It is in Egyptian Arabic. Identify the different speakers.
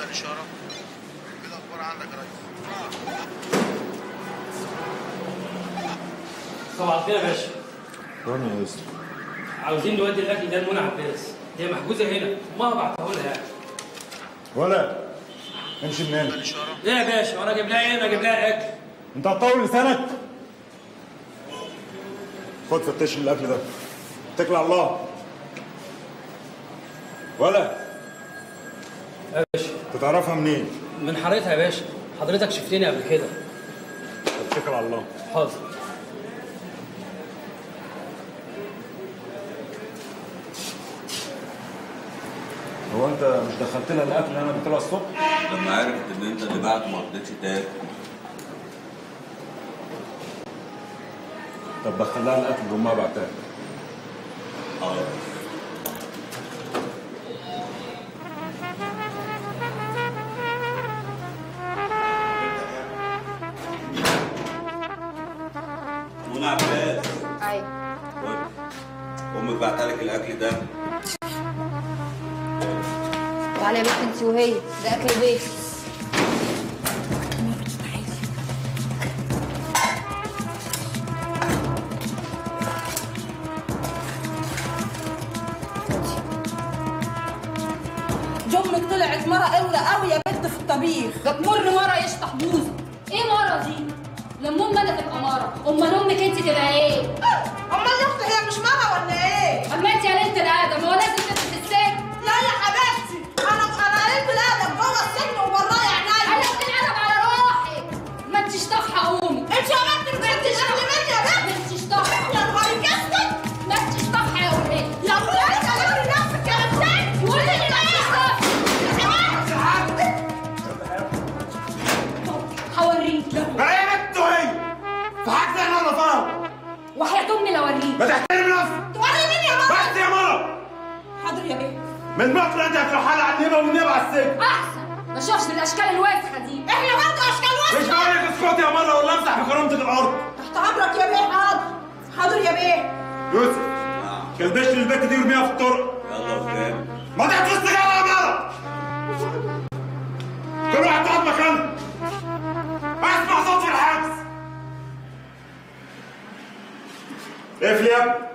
Speaker 1: الاشاره كده اخبار عندك يا ريس
Speaker 2: طبعا كده يا باشا
Speaker 3: راني يا يوسف
Speaker 2: عاوزين نودي الاكل ده لمنى عباس هي محجوزه هنا ما بعته لها يعني
Speaker 3: ولا امشي من هنا
Speaker 1: الاشاره
Speaker 2: ايه يا باشا وانا اجيب لها ايه ما اجيب لها اكل
Speaker 3: انت هتطول لسانك خد فتش من الاكل ده اتكل على الله ولا
Speaker 2: يا باشا
Speaker 3: انت تعرفها منين
Speaker 2: من حارتها يا باشا حضرتك شفتني قبل كده
Speaker 3: اتكل على الله
Speaker 2: حاضر
Speaker 3: هو انت مش دخلت لها الاكل اللي انا قلت لها الصبح
Speaker 4: لما عرفت ان انت اللي بعته ما رضيتش تاكل
Speaker 3: طب دخل لها الاكل اللي امها بعتها
Speaker 4: اه منى عباس
Speaker 5: ايوه
Speaker 4: خد. امك بعتلك الاكل ده
Speaker 5: تعالى يا بنت انت وهي ده اكل بيت
Speaker 6: جمك طلعت مرة قوي قوي يا بنت في الطبيخ
Speaker 5: ده تمر مره يشطح بوزه
Speaker 7: ايه مرة دي؟ لما ام انا تبقى مرة، امال امك انت تبقى ايه؟
Speaker 6: امال يا اختي هي مش مرة ولا ايه؟
Speaker 7: اما انت يا ليلة الادم هو لازم تبقى في السجن؟
Speaker 6: لا يا حبيبتي انا انا قلت الادب جوه السجن وبراه يا
Speaker 7: انا
Speaker 6: عينيا
Speaker 7: بتنقلب على روحك ما انتش طافحة امك
Speaker 6: انت يا بنت بجد الاكل مني يا
Speaker 7: ما
Speaker 6: بنت
Speaker 7: انتش طافحة
Speaker 6: يا نهار كسك
Speaker 7: ما انتش طافحة يا ولاد
Speaker 6: يا اخويا انت قلت لنفسك يا بنت
Speaker 7: تقولي لي ما انتش طافحة هوريك
Speaker 3: ايه يا بنت وهي في حاجه انا ولا فاهم
Speaker 7: وحياة امي لو اوريك
Speaker 3: ما تحترم نفسك
Speaker 6: توري مين يا مرة
Speaker 3: بس يا مرة
Speaker 6: حاضر يا بنت
Speaker 3: من بكره انت هتروح على النبا والنبا على السجن
Speaker 7: احسن ما اشوفش بالاشكال الوسخة دي
Speaker 6: احنا برضه اشكال
Speaker 3: مش
Speaker 6: وسخة
Speaker 3: بقول لك اسكت يا مرة ولا امسح بكرامتك الارض
Speaker 6: تحت امرك يا بيه حاضر حاضر يا بيه
Speaker 3: يوسف
Speaker 4: نعم
Speaker 3: كلبش البت دي ورميها في الطرق
Speaker 4: يلا قدام
Speaker 3: ما تحت السجارة يا مرة كل واحد تقعد مكانه اسمع صوت في الحبس اقفل يا ابني